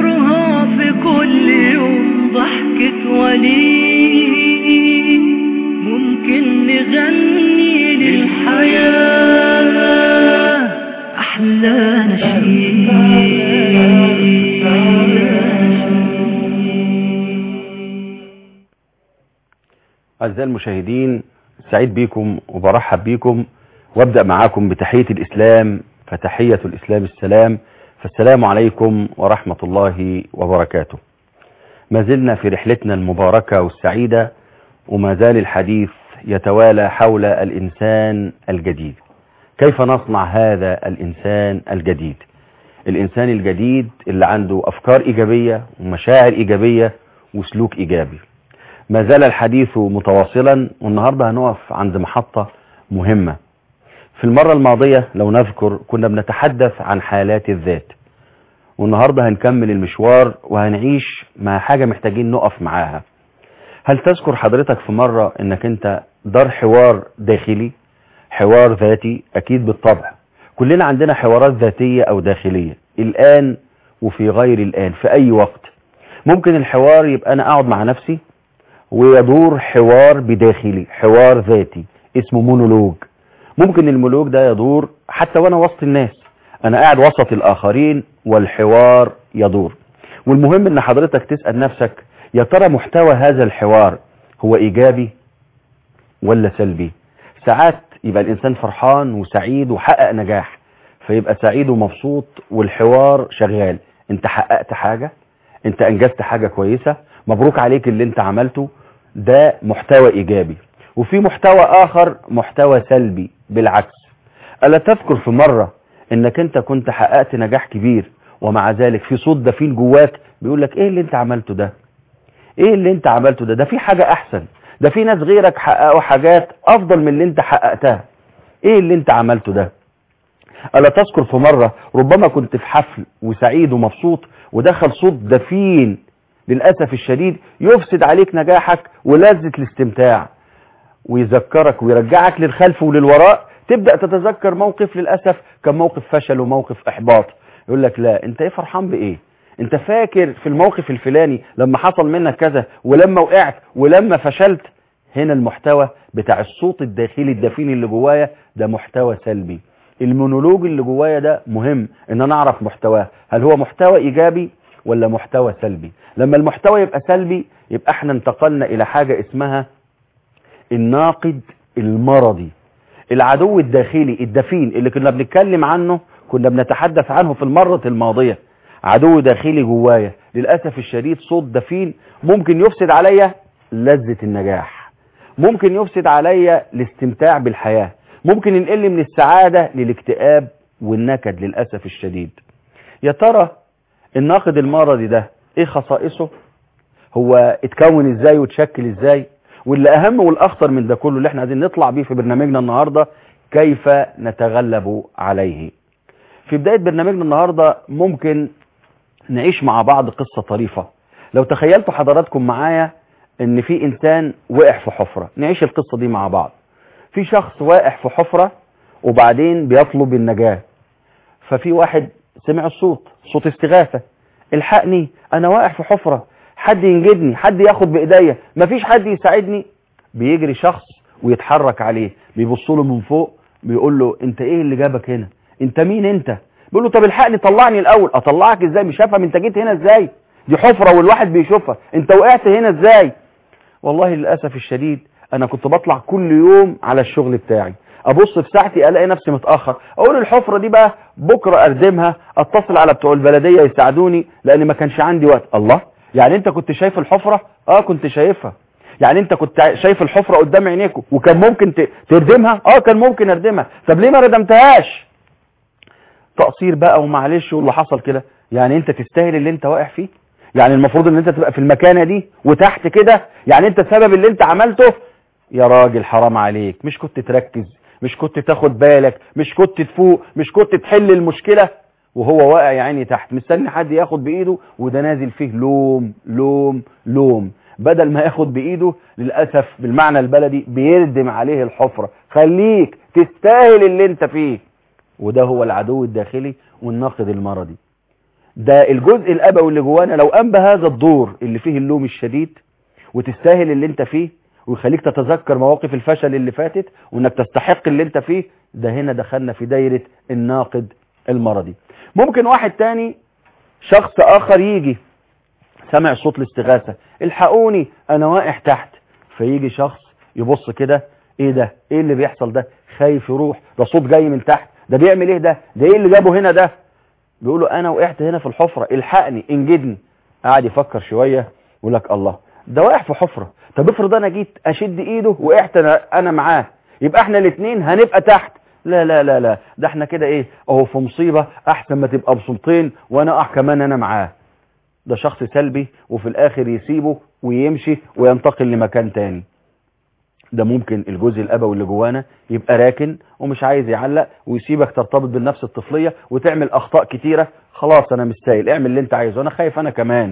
عمرها في كل يوم ضحكة وليد ممكن نغني للحياة أحلى نشيد أعزائي المشاهدين سعيد بيكم وبرحب بيكم وابدأ معاكم بتحية الإسلام فتحية الإسلام السلام فالسلام عليكم ورحمة الله وبركاته ما زلنا في رحلتنا المباركة والسعيدة وما زال الحديث يتوالى حول الإنسان الجديد كيف نصنع هذا الإنسان الجديد الإنسان الجديد اللي عنده أفكار إيجابية ومشاعر إيجابية وسلوك إيجابي ما زال الحديث متواصلا والنهاردة هنقف عند محطة مهمة في المرة الماضية لو نذكر كنا بنتحدث عن حالات الذات والنهاردة هنكمل المشوار وهنعيش مع حاجة محتاجين نقف معاها هل تذكر حضرتك في مرة انك انت دار حوار داخلي حوار ذاتي اكيد بالطبع كلنا عندنا حوارات ذاتية او داخلية الان وفي غير الان في اي وقت ممكن الحوار يبقى انا اقعد مع نفسي ويدور حوار بداخلي حوار ذاتي اسمه مونولوج ممكن المونولوج ده يدور حتى وانا وسط الناس انا قاعد وسط الاخرين والحوار يدور والمهم ان حضرتك تسأل نفسك يا ترى محتوى هذا الحوار هو ايجابي ولا سلبي ساعات يبقى الانسان فرحان وسعيد وحقق نجاح فيبقى سعيد ومبسوط والحوار شغال انت حققت حاجة انت انجزت حاجة كويسة مبروك عليك اللي انت عملته ده محتوى ايجابي وفي محتوى اخر محتوى سلبي بالعكس الا تذكر في مرة انك انت كنت حققت نجاح كبير ومع ذلك في صوت دفين جواك بيقول لك ايه اللي انت عملته ده ايه اللي انت عملته ده ده في حاجة احسن ده في ناس غيرك حققوا حاجات افضل من اللي انت حققتها ايه اللي انت عملته ده الا تذكر في مرة ربما كنت في حفل وسعيد ومبسوط ودخل صوت دفين للأسف الشديد يفسد عليك نجاحك ولذة الاستمتاع ويذكرك ويرجعك للخلف وللوراء تبدأ تتذكر موقف للأسف كان موقف فشل وموقف إحباط يقول لك لا انت ايه فرحان بايه انت فاكر في الموقف الفلاني لما حصل منك كذا ولما وقعت ولما فشلت هنا المحتوى بتاع الصوت الداخلي الدفين اللي جوايا ده محتوى سلبي المونولوج اللي جوايا ده مهم ان انا اعرف محتواه هل هو محتوى ايجابي ولا محتوى سلبي لما المحتوى يبقى سلبي يبقى احنا انتقلنا الى حاجة اسمها الناقد المرضي العدو الداخلي الدفين اللي كنا بنتكلم عنه كنا بنتحدث عنه في المرة الماضية عدو داخلي جوايا للأسف الشديد صوت دفين ممكن يفسد عليا لذة النجاح ممكن يفسد عليا الاستمتاع بالحياة ممكن ينقل من السعادة للاكتئاب والنكد للأسف الشديد يا ترى الناقد المرضي ده ايه خصائصه هو اتكون ازاي وتشكل ازاي واللي اهم والاخطر من ده كله اللي احنا عايزين نطلع بيه في برنامجنا النهاردة كيف نتغلب عليه في بداية برنامجنا النهاردة ممكن نعيش مع بعض قصة طريفة لو تخيلتوا حضراتكم معايا ان في انسان وقع في حفرة نعيش القصة دي مع بعض في شخص واقع في حفرة وبعدين بيطلب النجاة ففي واحد سمع الصوت صوت استغاثة الحقني انا واقع في حفرة حد ينجدني حد ياخد بايديا مفيش حد يساعدني بيجري شخص ويتحرك عليه بيبص له من فوق بيقول له انت ايه اللي جابك هنا انت مين انت بيقول له طب الحقني طلعني الاول اطلعك ازاي مش هفهم انت جيت هنا ازاي دي حفرة والواحد بيشوفها انت وقعت هنا ازاي والله للأسف الشديد انا كنت بطلع كل يوم على الشغل بتاعي ابص في ساعتي الاقي نفسي متأخر اقول الحفرة دي بقى بكرة اردمها اتصل على بتوع البلدية يساعدوني لان ما كانش عندي وقت الله يعني انت كنت شايف الحفرة اه كنت شايفها يعني انت كنت شايف الحفرة قدام عينيك وكان ممكن ت- تردمها اه كان ممكن اردمها طب ليه ما ردمتهاش تقصير بقى ومعلش واللي حصل كده يعني انت تستاهل اللي انت واقع فيه يعني المفروض ان انت تبقى في المكانة دي وتحت كده يعني انت السبب اللي انت عملته يا راجل حرام عليك مش كنت تركز مش كنت تاخد بالك مش كنت تفوق مش كنت تحل المشكلة وهو واقع يا عيني تحت مستني حد ياخد بايده وده نازل فيه لوم لوم لوم بدل ما ياخد بايده للأسف بالمعنى البلدي بيردم عليه الحفرة خليك تستاهل اللي انت فيه وده هو العدو الداخلي والناقد المرضي ده الجزء الابوي اللي جوانا لو قام بهذا الدور اللي فيه اللوم الشديد وتستاهل اللي انت فيه ويخليك تتذكر مواقف الفشل اللي فاتت وانك تستحق اللي انت فيه ده هنا دخلنا في دايرة الناقد المرضي ممكن واحد تاني شخص اخر يجي سمع صوت الاستغاثة الحقوني انا واقع تحت فيجي شخص يبص كده ايه ده ايه اللي بيحصل ده خايف يروح ده صوت جاي من تحت ده بيعمل ايه ده ده ايه اللي جابه هنا ده بيقولوا انا وقعت هنا في الحفرة الحقني انجدني قاعد يفكر شوية يقول لك الله ده واقع في حفرة طب افرض انا جيت اشد ايده وقعت انا, أنا معاه يبقى احنا الاثنين هنبقى تحت لا لا لا لا ده احنا كده ايه اهو في مصيبة احسن ما تبقى بصمتين وانا اقع كمان انا معاه ده شخص سلبي وفي الاخر يسيبه ويمشي وينتقل لمكان تاني ده ممكن الجزء الابوي اللي جوانا يبقى راكن ومش عايز يعلق ويسيبك ترتبط بالنفس الطفلية وتعمل اخطاء كتيرة خلاص انا مستاهل اعمل اللي انت عايزه انا خايف انا كمان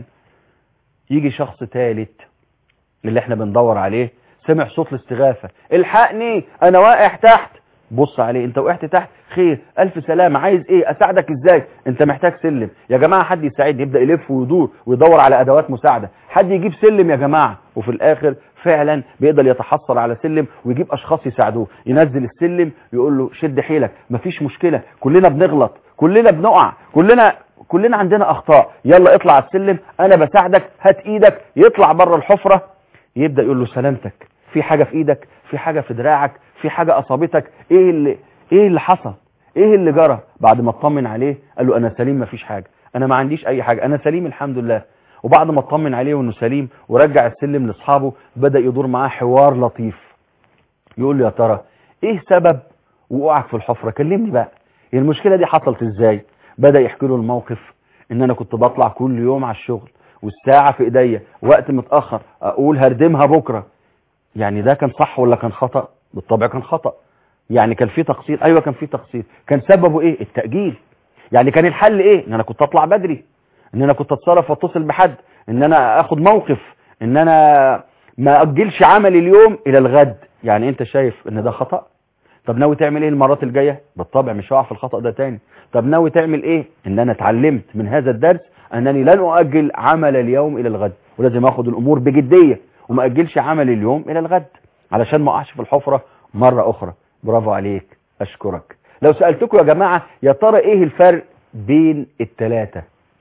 يجي شخص ثالث اللي احنا بندور عليه سمع صوت الاستغاثة الحقني انا واقع تحت بص عليه انت وقعت تحت خير الف سلامة عايز ايه اساعدك ازاي انت محتاج سلم يا جماعة حد يساعدني يبدأ يلف ويدور ويدور على ادوات مساعدة حد يجيب سلم يا جماعة وفي الاخر فعلا بيقدر يتحصل على سلم ويجيب اشخاص يساعدوه ينزل السلم يقول له شد حيلك مفيش مشكلة كلنا بنغلط كلنا بنقع كلنا كلنا عندنا اخطاء يلا اطلع على السلم انا بساعدك هات ايدك يطلع بره الحفرة يبدأ يقول له سلامتك في حاجة في ايدك في حاجة في دراعك في حاجة اصابتك ايه اللي ايه اللي حصل ايه اللي جرى بعد ما اطمن عليه قال له انا سليم مفيش حاجة انا ما عنديش اي حاجة انا سليم الحمد لله وبعد ما اطمن عليه وانه سليم ورجع السلم لاصحابه بدأ يدور معاه حوار لطيف يقول له يا ترى ايه سبب وقوعك في الحفرة كلمني بقى هي المشكلة دي حصلت ازاي بدأ يحكي له الموقف ان انا كنت بطلع كل يوم على الشغل والساعة في ايديا وقت متأخر اقول هردمها بكرة يعني ده كان صح ولا كان خطأ بالطبع كان خطأ يعني كان في تقصير ايوه كان في تقصير كان سببه ايه التأجيل يعني كان الحل ايه ان انا كنت اطلع بدري ان انا كنت اتصرف واتصل بحد ان انا اخد موقف ان انا ما اجلش عملي اليوم الى الغد يعني انت شايف ان ده خطأ طب ناوي تعمل ايه المرات الجاية بالطبع مش هقع في الخطأ ده تاني طب ناوي تعمل ايه ان انا اتعلمت من هذا الدرس انني لن اؤجل عمل اليوم الى الغد ولازم اخد الامور بجدية وما اجلش عمل اليوم الى الغد علشان ما اقعش في الحفرة مرة اخرى برافو عليك اشكرك لو سألتكم يا جماعة يا ترى ايه الفرق بين التلاتة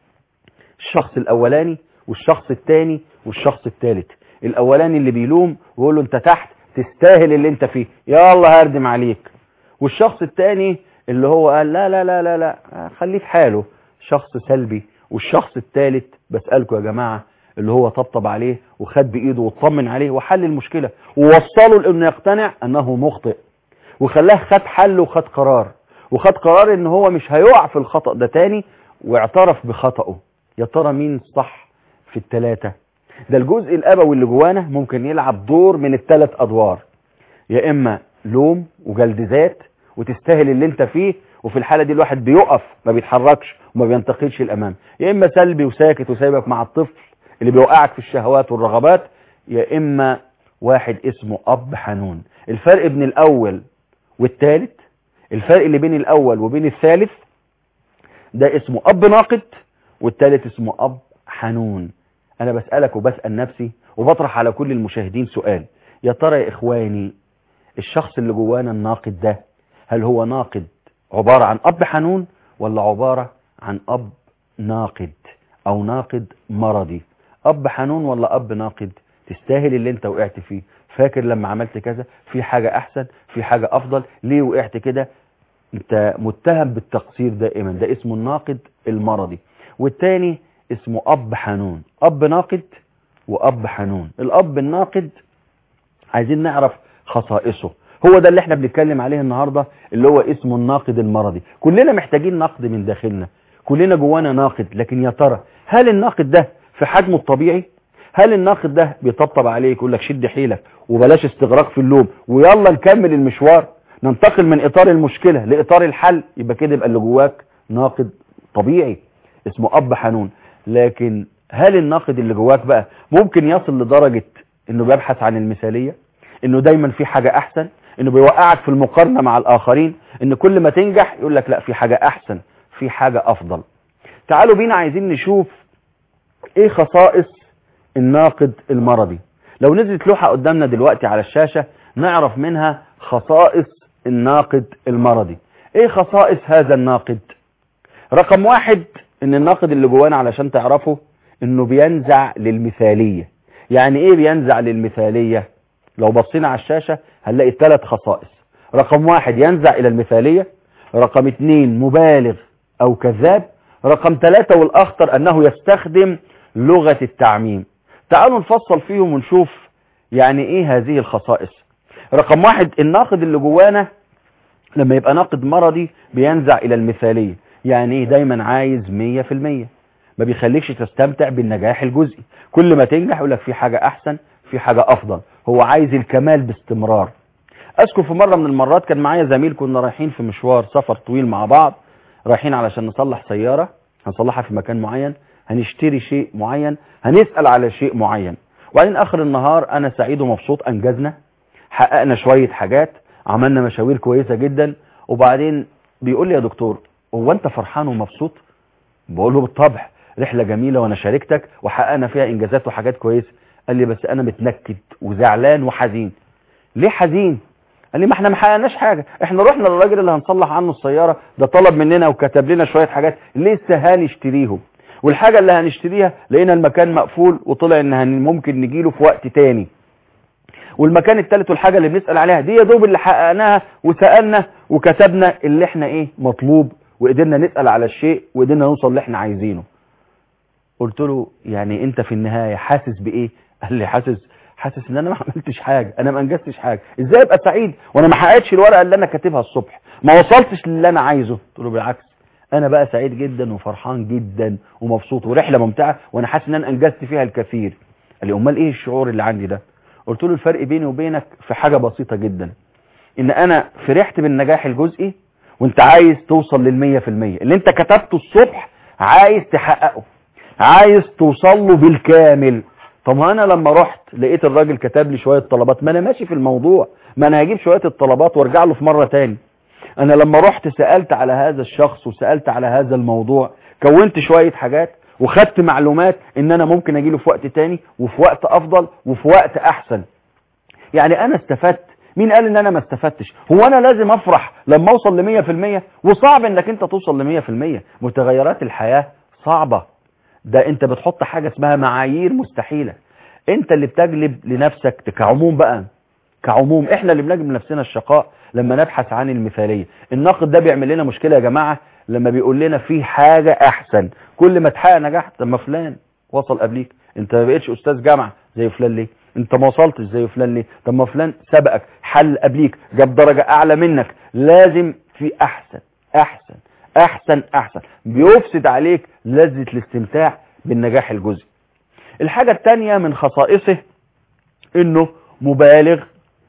الشخص الاولاني والشخص التاني والشخص التالت الاولاني اللي بيلوم ويقول له انت تحت تستاهل اللي انت فيه يلا هردم عليك والشخص التاني اللي هو قال لا لا لا لا لا خليه في حاله شخص سلبي والشخص الثالث بسألكم يا جماعة اللي هو طبطب عليه وخد بإيده واطمن عليه وحل المشكلة ووصله لأنه يقتنع أنه مخطئ وخلاه خد حل وخد قرار وخد قرار ان هو مش هيقع في الخطأ ده تاني واعترف بخطأه يا ترى مين صح في التلاتة ده الجزء الأبوي اللي جوانا ممكن يلعب دور من الثلاث أدوار يا إما لوم وجلد ذات وتستاهل اللي انت فيه وفي الحالة دي الواحد بيقف ما بيتحركش وما بينتقلش الأمام يا إما سلبي وساكت وسايبك مع الطفل اللي بيوقعك في الشهوات والرغبات يا إما واحد اسمه أب حنون الفرق بين الأول والثالث الفرق اللي بين الأول وبين الثالث ده اسمه أب ناقد والثالث اسمه أب حنون أنا بسألك وبسأل نفسي وبطرح على كل المشاهدين سؤال يا ترى يا إخواني الشخص اللي جوانا الناقد ده هل هو ناقد عبارة عن أب حنون ولا عبارة عن أب ناقد أو ناقد مرضي أب حنون ولا أب ناقد تستاهل اللي انت وقعت فيه فاكر لما عملت كذا في حاجة أحسن في حاجة أفضل ليه وقعت كده انت متهم بالتقصير دائما ده اسمه الناقد المرضي والتاني اسمه أب حنون أب ناقد وأب حنون الأب الناقد عايزين نعرف خصائصه هو ده اللي احنا بنتكلم عليه النهاردة اللي هو اسمه الناقد المرضي كلنا محتاجين نقد من داخلنا كلنا جوانا ناقد لكن يا ترى هل الناقد ده في حجمه الطبيعي هل الناقد ده بيطبطب عليك يقول لك شد حيلك وبلاش استغراق في اللوم ويلا نكمل المشوار ننتقل من اطار المشكلة لاطار الحل يبقى كده يبقى اللي جواك ناقد طبيعي اسمه اب حنون لكن هل الناقد اللي جواك بقى ممكن يصل لدرجة انه بيبحث عن المثالية انه دايما في حاجة احسن انه بيوقعك في المقارنة مع الاخرين ان كل ما تنجح يقول لك لا في حاجة احسن في حاجة افضل تعالوا بينا عايزين نشوف ايه خصائص الناقد المرضي لو نزلت لوحة قدامنا دلوقتي على الشاشة نعرف منها خصائص الناقد المرضي ايه خصائص هذا الناقد رقم واحد ان الناقد اللي جوانا علشان تعرفه انه بينزع للمثالية يعني ايه بينزع للمثالية لو بصينا على الشاشة هنلاقي ثلاث خصائص رقم واحد ينزع الى المثالية رقم اتنين مبالغ او كذاب رقم ثلاثة والاخطر انه يستخدم لغة التعميم تعالوا نفصل فيهم ونشوف يعني ايه هذه الخصائص رقم واحد الناقد اللي جوانا لما يبقى ناقد مرضي بينزع الى المثالية يعني ايه دايما عايز مية في المية ما بيخليكش تستمتع بالنجاح الجزئي كل ما تنجح يقول لك في حاجة احسن في حاجة افضل هو عايز الكمال باستمرار اذكر في مرة من المرات كان معايا زميل كنا رايحين في مشوار سفر طويل مع بعض رايحين علشان نصلح سيارة هنصلحها في مكان معين هنشتري شيء معين هنسأل على شيء معين وبعدين اخر النهار انا سعيد ومبسوط انجزنا حققنا شوية حاجات عملنا مشاوير كويسة جدا وبعدين بيقول لي يا دكتور هو انت فرحان ومبسوط بقول له بالطبع رحلة جميلة وانا شاركتك وحققنا فيها انجازات وحاجات كويسة قال لي بس انا متنكد وزعلان وحزين ليه حزين قال لي ما احنا ما حققناش حاجة احنا رحنا للراجل اللي هنصلح عنه السيارة ده طلب مننا وكتب لنا شوية حاجات لسه هنشتريهم والحاجة اللي هنشتريها لقينا المكان مقفول وطلع ان هن- ممكن نجيله في وقت تاني والمكان التالت والحاجة اللي بنسأل عليها دي يا دوب اللي حققناها وسألنا وكتبنا اللي احنا ايه مطلوب وقدرنا نسأل على الشيء وقدرنا نوصل اللي احنا عايزينه قلت له يعني انت في النهاية حاسس بايه قال لي حاسس حاسس ان انا ما عملتش حاجة انا ما انجزتش حاجة ازاي ابقى سعيد وانا ما حققتش الورقة اللي انا كاتبها الصبح ما وصلتش للي انا عايزه قلت له بالعكس انا بقى سعيد جدا وفرحان جدا ومبسوط ورحلة ممتعة وانا حاسس ان انا انجزت فيها الكثير قال لي امال ايه الشعور اللي عندي ده قلت له الفرق بيني وبينك في حاجة بسيطة جدا ان انا فرحت بالنجاح الجزئي وانت عايز توصل للمية في المية اللي انت كتبته الصبح عايز تحققه عايز توصل له بالكامل طب انا لما رحت لقيت الراجل كتب لي شوية طلبات ما انا ماشي في الموضوع ما انا هجيب شوية الطلبات وارجع له في مرة تاني انا لما رحت سألت على هذا الشخص وسألت على هذا الموضوع كونت شوية حاجات وخدت معلومات ان انا ممكن اجيله في وقت تاني وفي وقت افضل وفي وقت احسن يعني انا استفدت مين قال ان انا ما استفدتش هو انا لازم افرح لما اوصل لمية في المية وصعب انك انت توصل لمية في المية متغيرات الحياة صعبة ده انت بتحط حاجة اسمها معايير مستحيلة انت اللي بتجلب لنفسك كعموم بقى كعموم احنا اللي بنجلب لنفسنا الشقاء لما نبحث عن المثالية الناقد ده بيعمل لنا مشكلة يا جماعة لما بيقول لنا في حاجة احسن كل ما تحقق نجاح طب ما فلان وصل قبليك انت ما بقتش استاذ جامعة زي فلان ليه انت ما وصلتش زي فلان ليه طب ما فلان سبقك حل قبليك جاب درجة اعلى منك لازم في احسن احسن احسن احسن بيفسد عليك لذة الاستمتاع بالنجاح الجزئي الحاجة التانية من خصائصه انه مبالغ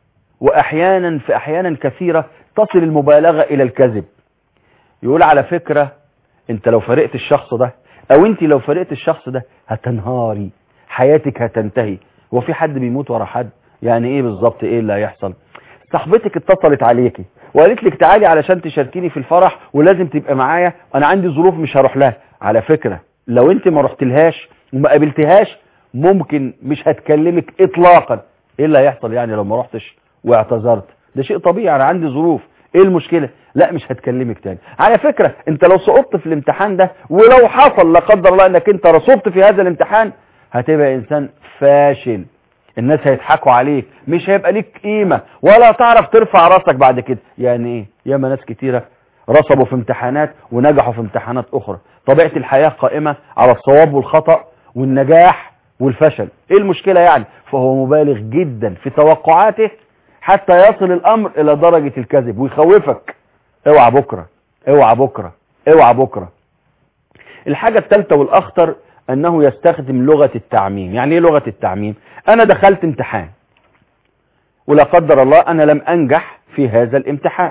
واحيانا في احيانا كثيرة تصل المبالغة الى الكذب يقول على فكرة انت لو فرقت الشخص ده او انت لو فرقت الشخص ده هتنهاري حياتك هتنتهي هو في حد بيموت ورا حد يعني ايه بالظبط ايه اللي هيحصل صاحبتك اتصلت عليكي وقالت لك تعالي علشان تشاركيني في الفرح ولازم تبقى معايا انا عندي ظروف مش هروح لها على فكرة لو انت ما رحتلهاش وما قابلتهاش ممكن مش هتكلمك اطلاقا ايه اللي هيحصل يعني لو ما رحتش واعتذرت ده شيء طبيعي انا عندي ظروف ايه المشكلة لا مش هتكلمك تاني على فكرة انت لو سقطت في الامتحان ده ولو حصل لا قدر الله انك انت رسبت في هذا الامتحان هتبقى انسان فاشل الناس هيضحكوا عليك مش هيبقى ليك قيمة ولا تعرف ترفع راسك بعد كده يعني ايه ياما ناس كتيرة رسبوا في امتحانات ونجحوا في امتحانات اخرى طبيعة الحياة قائمة على الصواب والخطأ والنجاح والفشل ايه المشكلة يعني فهو مبالغ جدا في توقعاته حتى يصل الامر الى درجة الكذب ويخوفك اوعى بكرة اوعى بكرة اوعى بكرة الحاجة الثالثة والاخطر انه يستخدم لغة التعميم يعني ايه لغة التعميم انا دخلت امتحان ولا قدر الله انا لم انجح في هذا الامتحان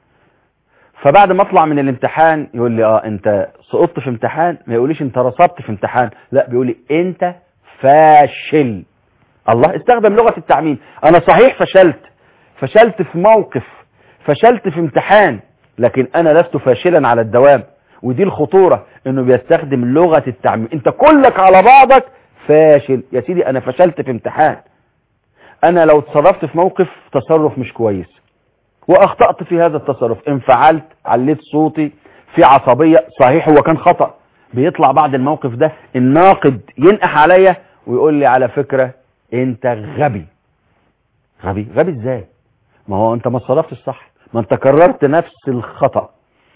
فبعد ما اطلع من الامتحان يقول لي اه انت سقطت في امتحان ما يقوليش انت رسبت في امتحان لا بيقول لي انت فاشل الله استخدم لغة التعميم انا صحيح فشلت فشلت في موقف فشلت في امتحان لكن انا لست فاشلا على الدوام ودي الخطورة انه بيستخدم لغة التعميم انت كلك على بعضك فاشل يا سيدي انا فشلت في امتحان انا لو اتصرفت في موقف تصرف مش كويس واخطأت في هذا التصرف انفعلت عليت صوتي في عصبية صحيح هو كان خطأ بيطلع بعد الموقف ده الناقد ينقح عليا ويقول لي على فكرة انت غبي غبي غبي ازاي ما هو انت ما اتصرفتش صح ما انت كررت نفس الخطأ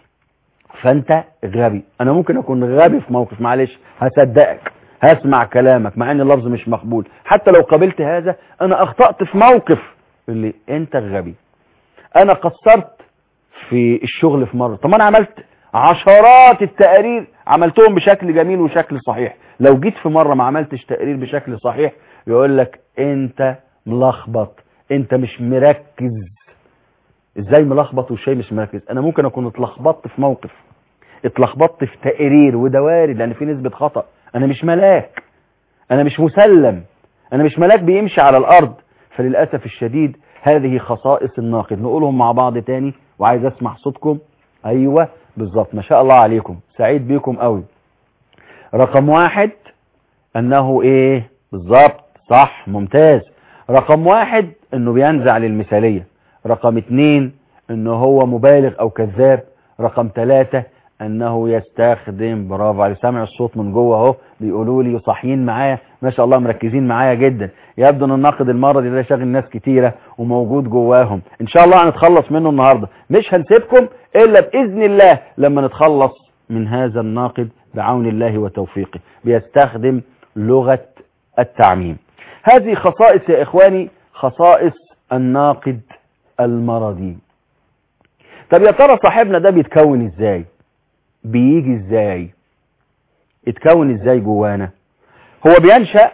فانت غبي انا ممكن اكون غبي في موقف معلش هصدقك هسمع كلامك مع ان اللفظ مش مقبول حتى لو قبلت هذا انا اخطأت في موقف اللي انت غبي انا قصرت في الشغل في مرة طب انا عملت عشرات التقارير عملتهم بشكل جميل وشكل صحيح لو جيت في مرة ما عملتش تقرير بشكل صحيح يقول لك انت ملخبط انت مش مركز ازاي ملخبط والشيء مش مركز انا ممكن اكون اتلخبطت في موقف اتلخبطت في تقرير وده وارد لان في نسبة خطأ انا مش ملاك انا مش مسلم انا مش ملاك بيمشي على الارض فللأسف الشديد هذه خصائص الناقد نقولهم مع بعض تاني وعايز اسمع صوتكم ايوه بالظبط ما شاء الله عليكم سعيد بيكم قوي رقم واحد انه ايه بالظبط صح ممتاز رقم واحد انه بينزع للمثالية رقم اتنين انه هو مبالغ او كذاب رقم ثلاثة انه يستخدم برافو علي سامع الصوت من جوه اهو بيقولوا لي صاحيين معايا ما شاء الله مركزين معايا جدا يبدو ان الناقد المرضي ده شاغل ناس كتيرة وموجود جواهم ان شاء الله هنتخلص منه النهاردة مش هنسيبكم الا باذن الله لما نتخلص من هذا الناقد بعون الله وتوفيقه بيستخدم لغة التعميم هذه خصائص يا اخواني خصائص الناقد المرضي طب يا ترى صاحبنا ده بيتكون ازاي بيجي ازاي اتكون ازاي جوانا هو بينشأ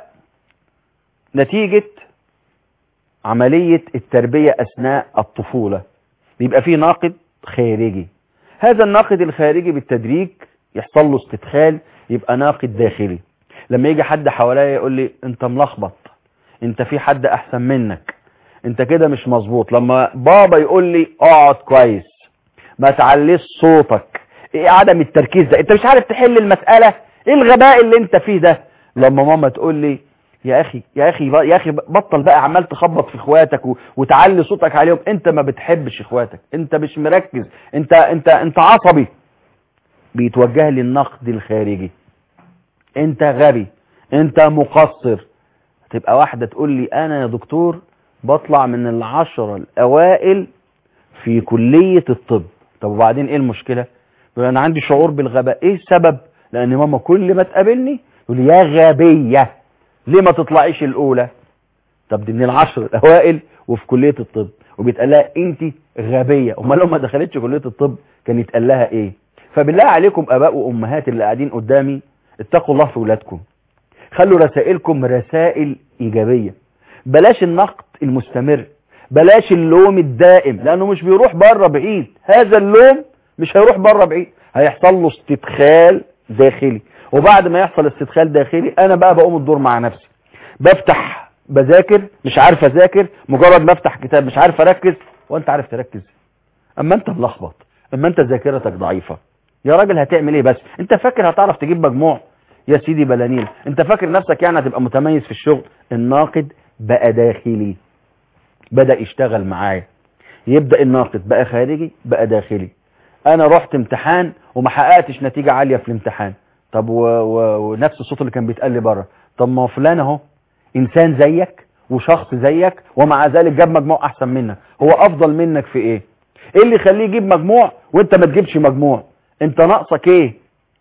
نتيجة عملية التربية اثناء الطفولة بيبقى فيه ناقد خارجي هذا الناقد الخارجي بالتدريج يحصل له استدخال يبقى ناقد داخلي لما يجي حد حواليا يقول لي انت ملخبط انت في حد احسن منك انت كده مش مظبوط لما بابا يقول لي اقعد كويس ما تعليش صوتك ايه عدم التركيز ده انت مش عارف تحل المسألة ايه الغباء اللي انت فيه ده لما ماما تقول لي يا اخي يا اخي يا اخي بطل بقى عمال تخبط في اخواتك و... وتعلي صوتك عليهم انت ما بتحبش اخواتك انت مش مركز انت انت انت عصبي بيتوجه لي النقد الخارجي انت غبي انت مقصر تبقى واحدة تقول لي انا يا دكتور بطلع من العشرة الاوائل في كلية الطب طب وبعدين ايه المشكلة يقول انا عندي شعور بالغباء ايه السبب لان ماما كل ما تقابلني تقول لي يا غبية ليه ما تطلعيش الاولى طب دي من العشر الاوائل وفي كلية الطب وبيتقال لها انت غبية امال لو ما دخلتش كلية الطب كان يتقال لها ايه فبالله عليكم اباء وامهات اللي قاعدين قدامي اتقوا الله في ولادكم خلوا رسائلكم رسائل ايجابية بلاش النقد المستمر بلاش اللوم الدائم لانه مش بيروح بره بعيد هذا اللوم مش هيروح بره بعيد هيحصل له استدخال داخلي وبعد ما يحصل استدخال داخلي انا بقى بقوم الدور مع نفسي بفتح بذاكر مش عارف اذاكر مجرد ما افتح كتاب مش عارف اركز وانت عارف تركز اما انت ملخبط اما انت ذاكرتك ضعيفة يا راجل هتعمل ايه بس انت فاكر هتعرف تجيب مجموع يا سيدي بلانين انت فاكر نفسك يعني هتبقى متميز في الشغل الناقد بقى داخلي بدأ يشتغل معايا يبدأ الناقد بقى خارجي بقى داخلي انا رحت امتحان وما حققتش نتيجة عالية في الامتحان طب و... و... ونفس الصوت اللي كان بيتقال لي بره طب ما فلان اهو انسان زيك وشخص زيك ومع ذلك جاب مجموع احسن منك هو افضل منك في ايه ايه اللي يخليه يجيب مجموع وانت ما تجيبش مجموع انت ناقصك ايه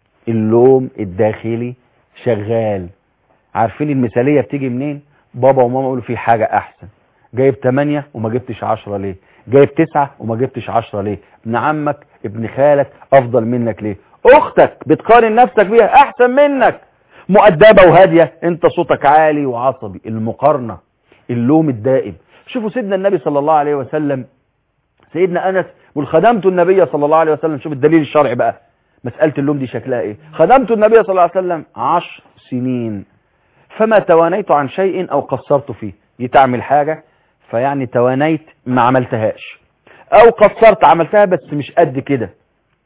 اللوم الداخلي شغال عارفين المثالية بتيجي منين بابا وماما يقولوا في حاجة احسن جايب 8 وما جبتش 10 ليه جايب 9 وما جبتش 10 ليه ابن عمك ابن خالك افضل منك ليه اختك بتقارن نفسك بيها احسن منك مؤدبة وهادية انت صوتك عالي وعصبي المقارنة اللوم الدائم شوفوا سيدنا النبي صلى الله عليه وسلم سيدنا انس يقول خدمت النبي صلى الله عليه وسلم شوف الدليل الشرعي بقى مسألة اللوم دي شكلها ايه خدمت النبي صلى الله عليه وسلم عشر سنين فما توانيت عن شيء او قصرت فيه يتعمل حاجة فيعني توانيت ما عملتهاش او قصرت عملتها بس مش قد كده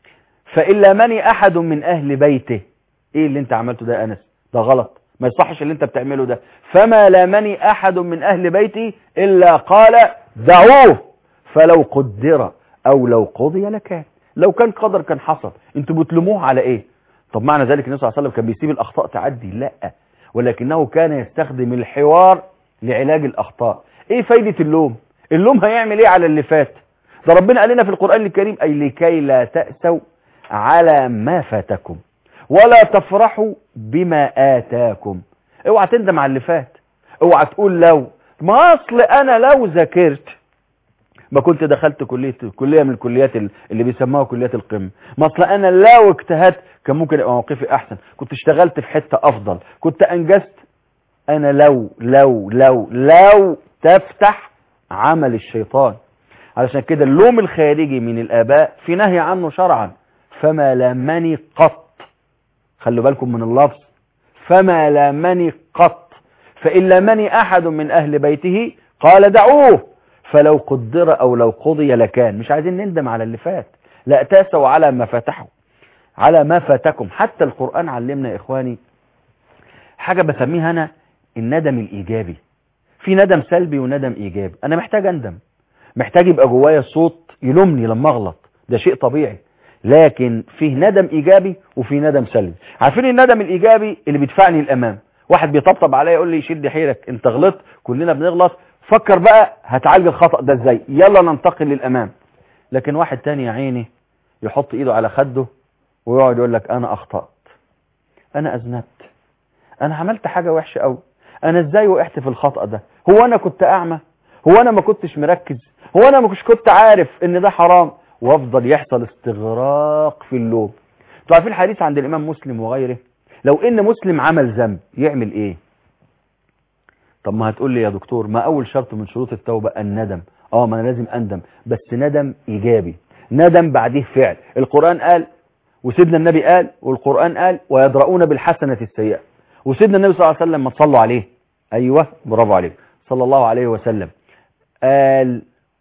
فإن لامني أحد من أهل بيته إيه اللي أنت عملته ده يا أنس ده غلط ما يصحش اللي أنت بتعمله ده فما لامني أحد من أهل بيتي إلا قال دعوه فلو قدر أو لو قضي لكان لو كان قدر كان حصل انتوا بتلوموه على ايه طب معنى ذلك النبي صلى الله عليه وسلم كان بيسيب الأخطاء تعدي لا ولكنه كان يستخدم الحوار لعلاج الأخطاء ايه فايدة اللوم اللوم هيعمل ايه على اللي فات ده ربنا قال لنا في القرآن الكريم أي لكي لا تأسوا على ما فاتكم ولا تفرحوا بما آتاكم اوعى تندم على اللي فات اوعى تقول لو ما اصل انا لو ذاكرت ما كنت دخلت كلية كلية من الكليات اللي بيسموها كليات القمة ما اصل انا لو اجتهدت كان ممكن يبقى موقفي احسن كنت اشتغلت في حتة افضل كنت انجزت انا لو لو لو لو تفتح عمل الشيطان علشان كده اللوم الخارجي من الاباء في نهي عنه شرعا فما لامني قط خلوا بالكم من اللفظ فما لامني قط فإن لامني أحد من أهل بيته قال دعوه فلو قدر أو لو قضي لكان مش عايزين نندم على اللي فات لا تاسوا على ما فتحوا على ما فاتكم حتى القرآن علمنا يا إخواني حاجة بسميها أنا الندم الإيجابي في ندم سلبي وندم إيجابي أنا محتاج أندم محتاج يبقى جوايا صوت يلومني لما أغلط ده شيء طبيعي لكن فيه ندم إيجابي وفيه ندم سلبي عارفين الندم الإيجابي اللي بيدفعني الأمام واحد بيطبطب عليا يقول لي شد حيلك انت غلطت كلنا بنغلط فكر بقى هتعالج الخطأ ده ازاي يلا ننتقل للأمام لكن واحد تاني يا عيني يحط ايده على خده ويقعد يقول لك انا اخطأت انا اذنبت انا عملت حاجة وحشة قوي انا ازاي وقعت في الخطأ ده هو انا كنت اعمى هو انا ما كنتش مركز هو انا ما كنتش كنت عارف ان ده حرام وافضل يحصل استغراق في اللوم انتوا عارفين الحديث عند الامام مسلم وغيره لو ان مسلم عمل ذنب يعمل ايه طب ما هتقول لي يا دكتور ما اول شرط من شروط التوبة الندم اه ما انا لازم اندم بس ندم ايجابي ندم بعديه فعل القرآن قال وسيدنا النبي قال والقرآن قال ويدرؤون بالحسنة السيئة وسيدنا النبي صلى الله عليه وسلم ما تصلوا عليه ايوه برافو عليك صلى الله عليه وسلم قال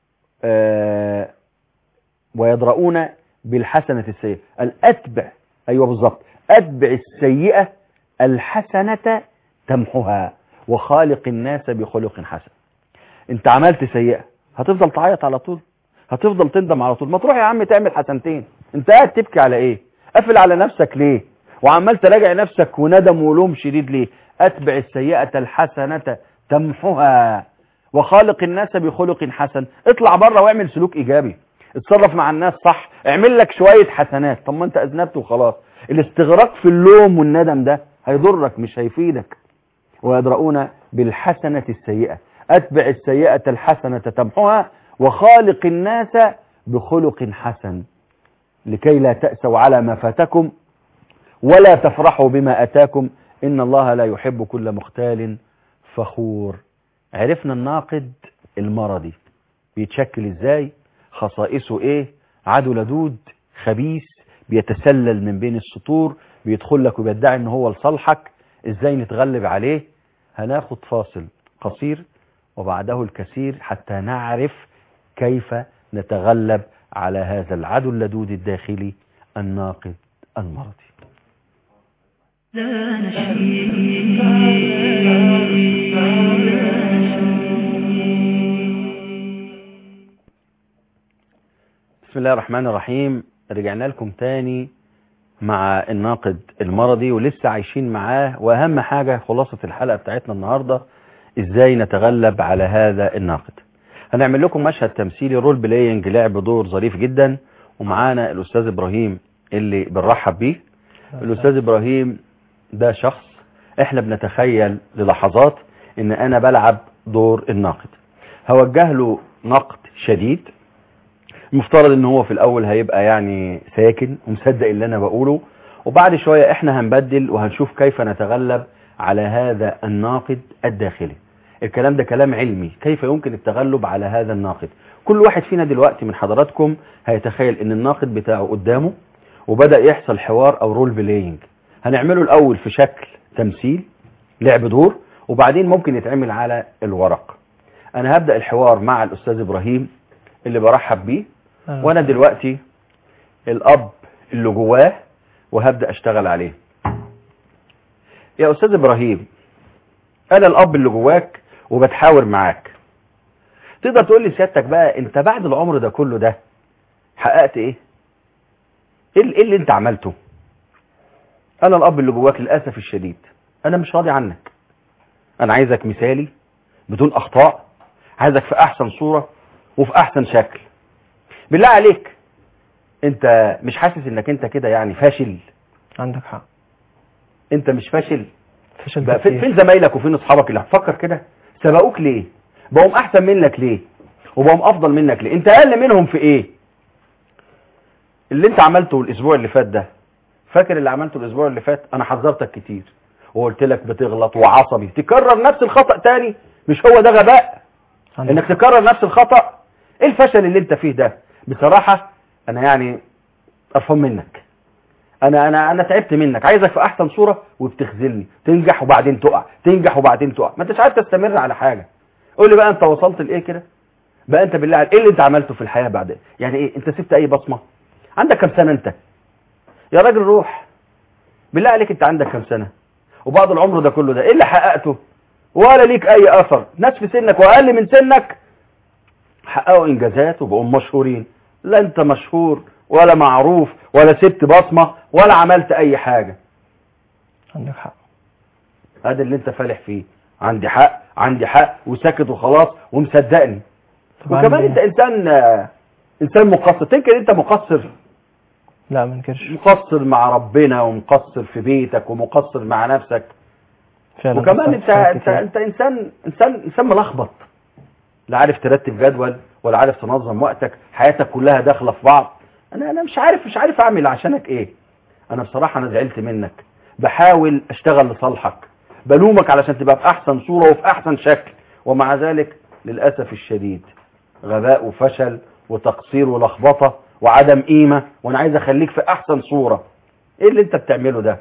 آه ويدرؤون بالحسنة السيئة الأتبع أيوة بالظبط أتبع السيئة الحسنة تمحها وخالق الناس بخلق حسن انت عملت سيئة هتفضل تعيط على طول هتفضل تندم على طول ما تروح يا عم تعمل حسنتين انت قاعد تبكي على ايه قافل على نفسك ليه وعمال تراجع نفسك وندم ولوم شديد ليه اتبع السيئة الحسنة تمحها وخالق الناس بخلق حسن اطلع بره واعمل سلوك ايجابي اتصرف مع الناس صح اعمل لك شوية حسنات طب ما انت اذنبت وخلاص الاستغراق في اللوم والندم ده هيضرك مش هيفيدك ويدرؤون بالحسنة السيئة أتبع السيئة الحسنة تمحها وخالق الناس بخلق حسن لكي لا تأسوا على ما فاتكم ولا تفرحوا بما أتاكم إن الله لا يحب كل مختال فخور عرفنا الناقد المرضي بيتشكل ازاي خصائصه ايه عدو لدود خبيث بيتسلل من بين السطور بيدخل لك وبيدعي ان هو لصالحك ازاي نتغلب عليه هناخد فاصل قصير وبعده الكثير حتى نعرف كيف نتغلب على هذا العدو اللدود الداخلي الناقد المرضي لا بسم الله الرحمن الرحيم رجعنا لكم تاني مع الناقد المرضي ولسه عايشين معاه واهم حاجة خلاصة الحلقة بتاعتنا النهاردة ازاي نتغلب على هذا الناقد هنعمل لكم مشهد تمثيلي رول بلاينج لعب دور ظريف جدا ومعانا الاستاذ ابراهيم اللي بنرحب بيه الاستاذ ابراهيم ده شخص احنا بنتخيل للحظات ان انا بلعب دور الناقد هوجه له نقد شديد المفترض ان هو في الاول هيبقى يعني ساكن ومصدق اللي انا بقوله وبعد شوية احنا هنبدل وهنشوف كيف نتغلب على هذا الناقد الداخلي الكلام ده كلام علمي كيف يمكن التغلب على هذا الناقد كل واحد فينا دلوقتي من حضراتكم هيتخيل ان الناقد بتاعه قدامه وبدأ يحصل حوار او رول بلاينج هنعمله الاول في شكل تمثيل لعب دور وبعدين ممكن يتعمل على الورق انا هبدأ الحوار مع الاستاذ ابراهيم اللي برحب بيه وانا دلوقتي الاب اللي جواه وهبدأ اشتغل عليه يا استاذ ابراهيم انا الاب اللي جواك وبتحاور معاك تقدر تقول لي سيادتك بقى انت بعد العمر ده كله ده حققت ايه ايه ال- إيه اللي انت عملته انا الاب اللي جواك للاسف الشديد انا مش راضي عنك انا عايزك مثالي بدون اخطاء عايزك في احسن صورة وفي احسن شكل بالله عليك انت مش حاسس انك انت كده يعني فاشل عندك حق انت مش فاشل فشل بقى فين كتير. فين زمايلك وفين اصحابك اللي هتفكر كده سبقوك ليه بقوا احسن منك ليه وبقوا افضل منك ليه انت اقل منهم في ايه اللي انت عملته الاسبوع اللي فات ده فاكر اللي عملته الاسبوع اللي فات انا حذرتك كتير وقلت لك بتغلط وعصبي تكرر نفس الخطأ تاني مش هو ده غباء عندك انك حق. تكرر نفس الخطأ ايه الفشل اللي انت فيه ده بصراحة انا يعني قرفان منك انا انا انا تعبت منك عايزك في احسن صورة وبتخذلني تنجح وبعدين تقع تنجح وبعدين تقع ما انتش عارف تستمر على حاجة قول لي بقى انت وصلت لايه كده بقى انت بالله عليك ايه اللي انت عملته في الحياة بعد يعني ايه انت سبت اي بصمة عندك كم سنة انت يا راجل روح بالله عليك انت عندك كم سنة وبعد العمر ده كله ده ايه اللي حققته ولا ليك اي اثر ناس في سنك واقل من سنك حققوا انجازات وبقوا مشهورين لا انت مشهور ولا معروف ولا سبت بصمة ولا عملت اي حاجة عندك حق هذا اللي انت فالح فيه عندي حق عندي حق وساكت وخلاص ومصدقني طب وكمان عندي- انت انسان آه، انسان مقصر تنكر انت مقصر لا ما انكرش مقصر مع ربنا ومقصر في بيتك ومقصر مع نفسك فعلا وكمان قصرت انت في حاجات انت كتير. انت انسان انسان انسان ملخبط لا عارف ترتب جدول ولا عارف تنظم وقتك حياتك كلها داخله في بعض انا انا مش عارف مش عارف اعمل عشانك ايه انا بصراحه انا زعلت منك بحاول اشتغل لصالحك بلومك علشان تبقى في احسن صوره وفي احسن شكل ومع ذلك للاسف الشديد غباء وفشل وتقصير ولخبطه وعدم قيمه وانا عايز اخليك في احسن صوره ايه اللي انت بتعمله ده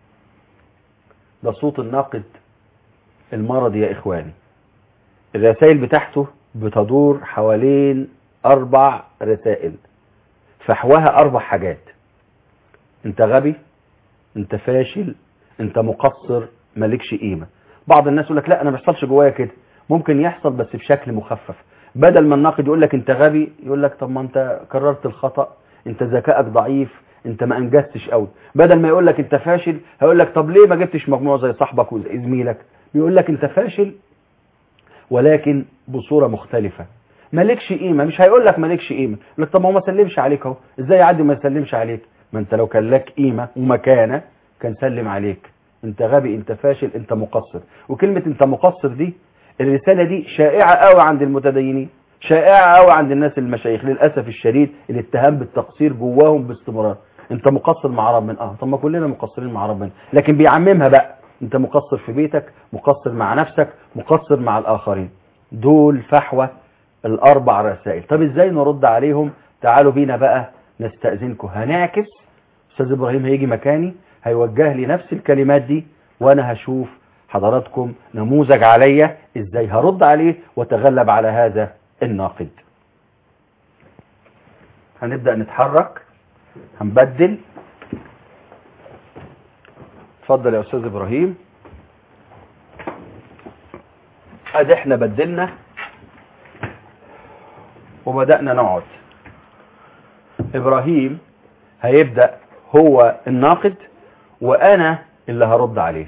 ده صوت الناقد المرضي يا إخواني الرسائل بتاعته بتدور حوالين أربع رسائل فحواها أربع حاجات أنت غبي أنت فاشل أنت مقصر مالكش قيمة بعض الناس يقول لك لا أنا ما بيحصلش جوايا كده ممكن يحصل بس بشكل مخفف بدل ما الناقد يقول لك أنت غبي يقول لك طب ما أنت كررت الخطأ أنت ذكائك ضعيف انت ما انجزتش قوي بدل ما يقول لك انت فاشل هيقول لك طب ليه ما جبتش مجموع زي صاحبك وزي زميلك بيقول لك انت فاشل ولكن بصورة مختلفة مالكش قيمة مش هيقول لك مالكش قيمة يقول لك طب ما هو ما سلمش عليك اهو ازاي يعدي ما يسلمش عليك ما انت لو كان لك قيمة ومكانة كان سلم عليك انت غبي انت فاشل انت مقصر وكلمة انت مقصر دي الرسالة دي شائعة قوي عند المتدينين شائعة قوي عند الناس المشايخ للأسف الشديد الاتهام بالتقصير جواهم باستمرار انت مقصر مع ربنا اه طب ما كلنا مقصرين مع ربنا لكن بيعممها بقى انت مقصر في بيتك مقصر مع نفسك مقصر مع الآخرين دول فحوى الأربع رسائل طب ازاي نرد عليهم تعالوا بينا بقى نستأذنكم هنعكس أستاذ إبراهيم هيجي مكاني هيوجه لي نفس الكلمات دي وأنا هشوف حضراتكم نموذج عليا ازاي هرد عليه وتغلب على هذا الناقد هنبدأ نتحرك هنبدل اتفضل يا أستاذ إبراهيم ادي احنا بدلنا وبدأنا نقعد ابراهيم هيبدأ هو الناقد وانا اللي هرد عليه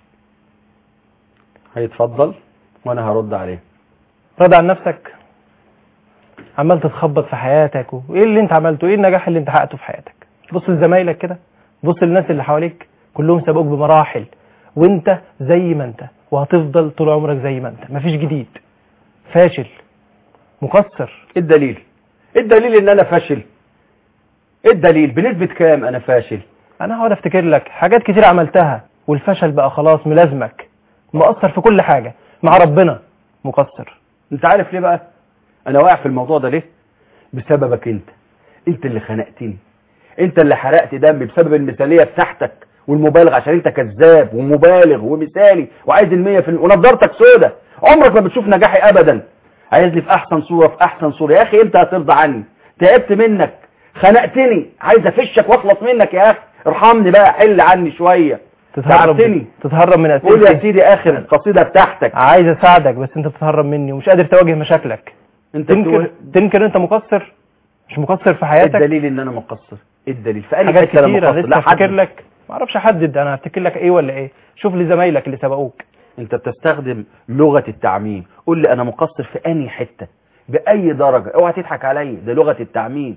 هيتفضل وانا هرد عليه راضي عن نفسك عمال تتخبط في حياتك وايه اللي انت عملته ايه النجاح اللي انت حققته في حياتك بص لزمايلك كده بص للناس اللي حواليك كلهم سبقوك بمراحل وانت زي ما انت وهتفضل طول عمرك زي ما انت مفيش جديد فاشل مقصر ايه الدليل ايه الدليل ان انا فاشل ايه الدليل بنسبة كام انا فاشل انا هقعد افتكر لك حاجات كتير عملتها والفشل بقى خلاص ملازمك مقصر في كل حاجة مع ربنا مقصر انت عارف ليه بقى انا واقع في الموضوع ده ليه بسببك انت انت اللي خنقتني انت اللي حرقت دمي بسبب المثالية بتاعتك والمبالغ عشان انت كذاب ومبالغ ومثالي وعايز المية في الم... ونضارتك سودة عمرك ما بتشوف نجاحي ابدا عايزني في احسن صورة في احسن صورة يا اخي انت هترضى عني تعبت منك خنقتني عايز افشك واخلص منك يا اخي ارحمني بقى حل عني شويه تتهرب تعبتني تتهرب من قول يا اسئلتي سيدي اخر القصيده بتاعتك عايز اساعدك بس انت بتتهرب مني ومش قادر تواجه مشاكلك انت تنكر بتقول تنكر انت مقصر مش مقصر في ايه حياتك الدليل ان انا مقصر ايه الدليل في اي حاجات حته انا كتيره مقصر لسه لا افتكر حد لك ما اعرفش احدد انا هفتكر لك ايه ولا ايه شوف لي زمايلك اللي سبقوك انت بتستخدم لغه التعميم قول لي انا مقصر في انهي حته باي درجه اوعى تضحك عليا ده لغه التعميم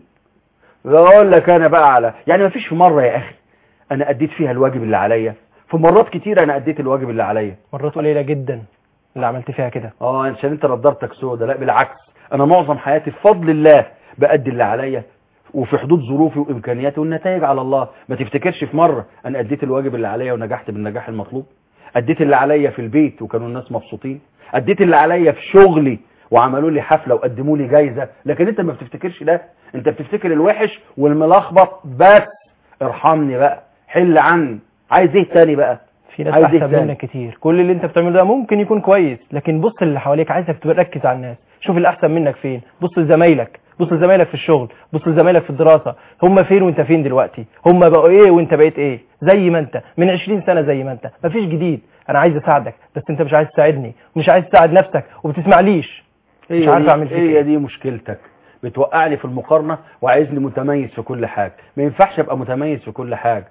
اقول لك انا بقى على يعني ما فيش في مره يا اخي انا اديت فيها الواجب اللي عليا في مرات كتير انا اديت الواجب اللي عليا مرات قليله جدا اللي عملت فيها كده اه عشان انت نضارتك سودة لا بالعكس انا معظم حياتي بفضل الله بأدي اللي عليا وفي حدود ظروفي وامكانياتي والنتائج على الله ما تفتكرش في مرة انا اديت الواجب اللي عليا ونجحت بالنجاح المطلوب اديت اللي عليا في البيت وكانوا الناس مبسوطين اديت اللي عليا في شغلي وعملوا لي حفلة وقدموا لي جايزة لكن انت ما بتفتكرش ده انت بتفتكر الوحش والملخبط بس ارحمني بقى حل عني عايز ايه تاني بقى في ناس عايز ايه احسن تاني؟ منك كتير كل اللي انت بتعمله ده ممكن يكون كويس لكن بص اللي حواليك عايزك تركز على الناس شوف اللي احسن منك فين بص لزمايلك بص لزمايلك في الشغل بص لزمايلك في الدراسه هم فين وانت فين دلوقتي هم بقوا ايه وانت بقيت ايه زي ما انت من 20 سنه زي ما انت مفيش جديد انا عايز اساعدك بس انت مش عايز تساعدني ومش عايز تساعد نفسك وبتسمعليش مش هي عارف دي- اعمل فيك هي ايه دي مشكلتك بتوقعني في المقارنة وعايزني متميز في كل حاجة ما ينفعش ابقى متميز في كل حاجة